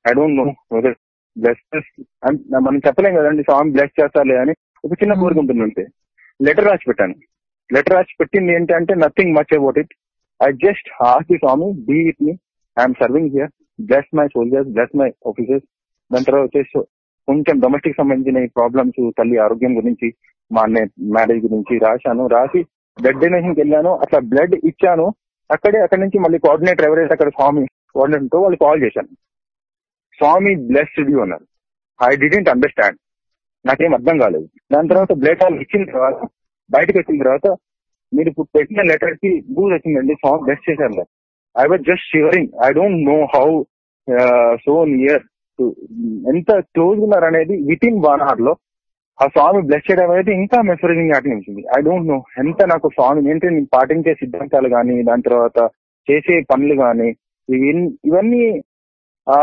I don't know whether bless మనం చెప్పలేం కదండి స్వామి బ్లెస్ చేస్తాలే అని ఒక చిన్న కోరిక ఉంటుంది అంతే లెటర్ రాసి పెట్టాను లెటర్ రాసి పెట్టింది ఏంటంటే nothing much about it I just ask the Swami be with me I'm serving here bless my soldiers bless my officers దాని తర్వాత వచ్చేసి కొంచెం డొమెస్టిక్ సంబంధించిన ప్రాబ్లమ్స్ తల్లి ఆరోగ్యం గురించి మా అన్నయ్య మ్యారేజ్ గురించి రాశాను రాసి బ్లడ్ డొనేషన్కి వెళ్ళాను అట్లా బ్లడ్ ఇచ్చాను అక్కడే అక్కడి నుంచి మళ్ళీ కోఆర్డినేటర్ ఎవరైతే అక్కడ స్వామి కోఆర్డినేటర్ వాళ్ళు కాల్ చేశాను స్వామి బ్లెస్డ్ యూ అన్నారు ఐ డిడెంట్ అండర్స్టాండ్ నాకేం అర్థం కాలేదు దాని తర్వాత బ్లడ్ వాళ్ళు ఇచ్చిన తర్వాత బయటకు వచ్చిన తర్వాత మీరు ఇప్పుడు పెట్టిన లెటర్ కి బూజ్ వచ్చిందండి స్వామి బ్లెస్ చేశారు I was just shivering I don't know how so near ఎంత క్లోజ్ ఉన్నారు అనేది విత్ ఇన్ వన్ అవర్ లో ఆ స్వామి బ్లెస్ చేయడం అనేది ఇంకా మెసరేజింగ్ అనిపించింది ఐ డోంట్ నో ఎంత నాకు స్వామి ఏంటి నేను పాటించే సిద్ధాంతాలు కానీ దాని తర్వాత చేసే పనులు కానీ ఇవి ఇవన్నీ ఆ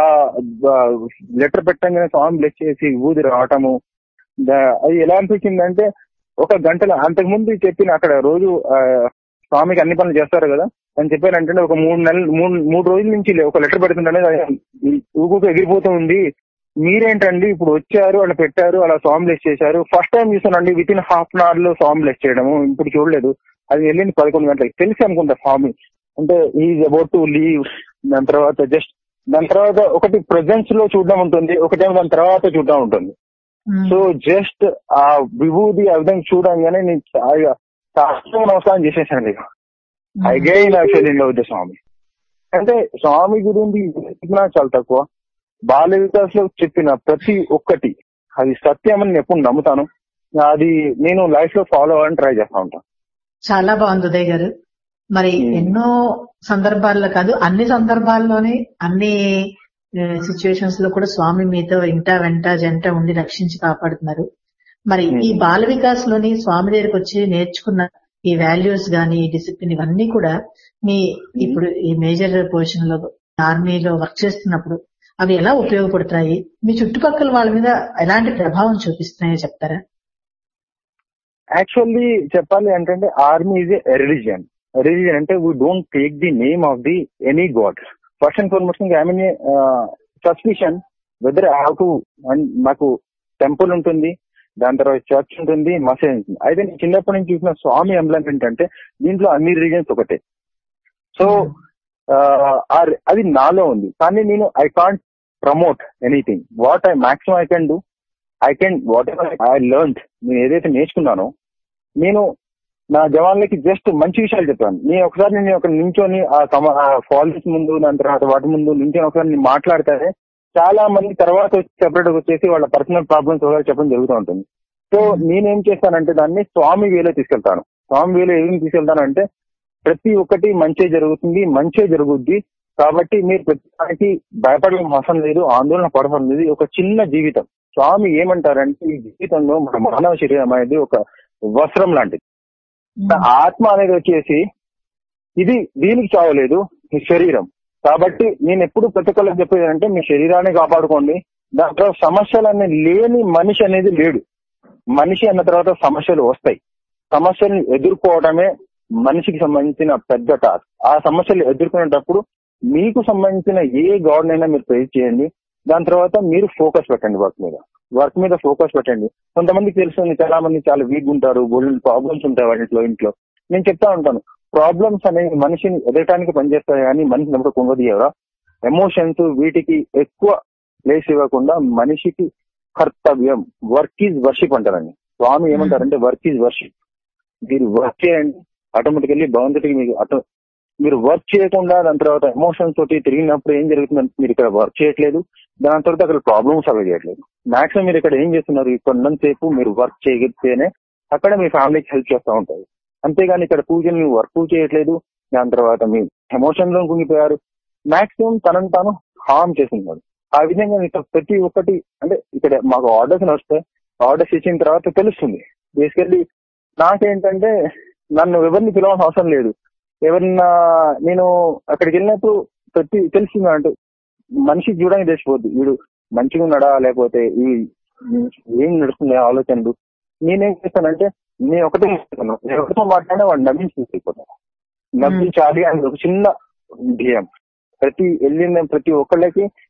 లెటర్ పెట్టగానే స్వామి బ్లెస్ చేసి ఊది రావటము దా- అది ఎలా అనిపించిందంటే ఒక గంటల అంతకు ముందు చెప్పిన అక్కడ రోజు ఆ, స్వామికి అన్ని పనులు చేస్తారు కదా అని చెప్పారంటే ఒక మూడు నెలలు మూడు మూడు రోజుల నుంచి లే- ఒక లెటర్ పెడుతుంటే ఊగుకు ఎగిరిపోతూ ఉంది మీరేంటండి ఇప్పుడు వచ్చారు అలా పెట్టారు అలా సాంగ్ బ్లెస్ చేశారు ఫస్ట్ టైం చూసానండి with in half an hour లో సాంగ్ బ్లెస్ చేయడము ఇప్పుడు చూడలేదు అది వెళ్ళింది పదకొండు గంటలకి తెలిసి అనుకుంటా స్వామి అంటే ఈజ్ అబౌట్ టు లీవ్ దాని తర్వాత జస్ట్ దాని తర్వాత ఒకటి ప్రెజెన్స్ లో చూడడం ఉంటుంది ఒకటేమో దాని తర్వాత చూడడం ఉంటుంది సో జస్ట్ ఆ విభూది ఆ విధంగా చూడంగానే నేను చాలా శాస్త్రంగా నమస్కారం చేసేసాను ఇక again actually love the Swami అంటే స్వామి గురించి చెప్పినా చాలా తక్కువ బాల వికాస్ లో చెప్పిన ప్రతి ఒక్కటి అది సత్యం అని నేను ఎప్పుడు నమ్ముతాను అది నేను లైఫ్ లో ఫాలో అవ్వాలని ట్రై చేస్తా ఉంటాను చాలా బాగుంది ఉదయ్ గారు మరి Hmm. ఎన్నో సందర్భాల్లో కాదు అన్ని సందర్భాల్లోనే అన్ని సిచ్యువేషన్స్ లో కూడా స్వామి మీతో ఇంట వెంట జంట ఉండి రక్షించి కాపాడుతున్నారు మరి Hmm. ఈ బాల వికాస్ లోని స్వామి దగ్గరికి వచ్చి నేర్చుకున్న ఈ వాల్యూస్ గాని ఈ డిసిప్లిన్ ఇవన్నీ కూడా మీ ఇప్పుడు ఈ మేజర్ పొజిషన్ లో ఆర్మీలో వర్క్ చేస్తున్నప్పుడు అవి ఎలా ఉపయోగపడుతున్నాయి మీ చుట్టుపక్కల వాళ్ళ మీద ఎలాంటి ప్రభావం చూపిస్తున్నాయో చెప్తారా యాక్చువల్లీ చెప్పాలి అంటే army is a religion religion అంటే we don't take the name of the any God first and foremost I mean suspicion whether I have to మాకు టెంపుల్ ఉంటుంది దాని తర్వాత చర్చ్ ఉంటుంది మసీద్ ఉంటుంది అయితే నేను చిన్నప్పటి నుంచి చూసిన స్వామి ఎంబ్లం ఏంటంటే దీంట్లో అన్ని రిలీజన్స్ ఒకటే సో అది నాలో ఉంది కానీ నేను I can't promote anything what I maximum I can do I can whatever I learn నేను ఏదైతే నేర్చుకున్నానో నేను నా జవాన్లకి జస్ట్ మంచి విషయాలు చెప్పాను నేను ఒకసారి నేను ఒక నించొని ఆ ఫాల్స్ ముందు దాని తర్వాత వాటి ముందు నించొని ఒకసారి నేను మాట్లాడితే చాలా మంది తర్వాత సెపరేట్ వచ్చేసి వాళ్ళ పర్సనల్ ప్రాబ్లమ్స్ ఒకసారి చెప్పడం జరుగుతూ ఉంటుంది సో నేనేం చేస్తానంటే దాన్ని స్వామి వేలో తీసుకెళ్తాను స్వామి వేలో ఏం తీసుకెళ్తానంటే ప్రతి ఒక్కటి మంచి జరుగుతుంది మంచి జరుగుద్ది కాబట్టి మీరు ప్రతిదానికి భయపడడం అవసరం లేదు ఆందోళన పడడం లేదు ఒక చిన్న జీవితం స్వామి ఏమంటారంటే ఈ జీవితంలో మన మానవ శరీరం అనేది ఒక వస్త్రం లాంటిది ఆత్మ అనేది వచ్చేసి ఇది దీనికి చావలేదు మీ శరీరం కాబట్టి నేను ఎప్పుడు ప్రతి ఒక్కరికి చెప్పేది అంటే మీ శరీరాన్ని కాపాడుకోండి దాంట్లో సమస్యలన్నీ లేని మనిషి అనేది లేడు మనిషి అన్న తర్వాత సమస్యలు వస్తాయి సమస్యల్ని ఎదుర్కోవడమే మనిషికి సంబంధించిన పెద్ద టాస్క్ ఆ సమస్యలు ఎదుర్కొనేటప్పుడు మీకు సంబంధించిన ఏ గాడ్ అయినా మీరు ప్రేజ్ చేయండి దాని తర్వాత మీరు ఫోకస్ పెట్టండి వర్క్ మీద వర్క్ మీద ఫోకస్ పెట్టండి కొంతమందికి తెలుస్తుంది చాలా మంది చాలా వీక్ ఉంటారు గోల్డెన్ ప్రాబ్లమ్స్ ఉంటాయి వాటిలో ఇంట్లో నేను చెప్తా ఉంటాను ప్రాబ్లమ్స్ అనేవి మనిషిని ఎదగటానికి పనిచేస్తాయి కానీ మనిషిని ఎప్పుడు కుంగదీయరా ఎమోషన్స్ వీటికి ఎక్కువ ప్లేస్ ఇవ్వకుండా మనిషికి కర్తవ్యం వర్క్ ఈజ్ వర్షిప్ అంటారండి స్వామి ఏమంటారంటే వర్క్ ఈజ్ వర్షిప్ మీరు వర్క్ చేయండి ఆటోమేటికల్లీ భగవంతుడికి మీకు ఆటో మీరు వర్క్ చేయకుండా దాని తర్వాత ఎమోషన్స్ తోటి తిరిగినప్పుడు ఏం జరుగుతుందంటే మీరు ఇక్కడ వర్క్ చేయట్లేదు దాని తర్వాత అక్కడ ప్రాబ్లమ్స్ సాల్వ్ చేయట్లేదు మాక్సిమం మీరు ఇక్కడ ఏం చేస్తున్నారు ఇక్కడ సేపు మీరు వర్క్ చేయగలిగితేనే అక్కడ మీ ఫ్యామిలీకి హెల్ప్ చేస్తూ ఉంటారు అంతేగాని ఇక్కడ పూజలు మీరు వర్క్ చేయట్లేదు దాని తర్వాత మీ ఎమోషన్ లో కుంగిపోయారు మాక్సిమం తనను తాను హార్మ్ చేస్తున్నారు ఆ విధంగా ఇక్కడ ప్రతి ఒక్కటి అంటే ఇక్కడ మాకు ఆర్డర్స్ వస్తాయి ఆర్డర్స్ ఇచ్చిన తర్వాత తెలుస్తుంది బేసికల్లీ నాకేంటంటే నన్ను ఎవరిని పిలవాల్సిన అవసరం లేదు ఎవరన్నా నేను అక్కడికి వెళ్ళినప్పుడు ప్రతి తెలిసింది అంటే మనిషి చూడడానికి తెలిసిపోద్ది వీడు మంచిగా ఉన్నాడా లేకపోతే ఈ ఏం నడుస్తుంది ఆలోచనలు నేనేం చేస్తానంటే నేను ఒకటే చేస్తాను ఎవరితో మాట్లాడినా వాడు నవ్వించి తీసుకెళ్ళిపోతాను నవ్వించాలి అని ఒక చిన్న ధ్యేయం ప్రతి వెళ్ళిన ప్రతి ఒక్కళ్ళకి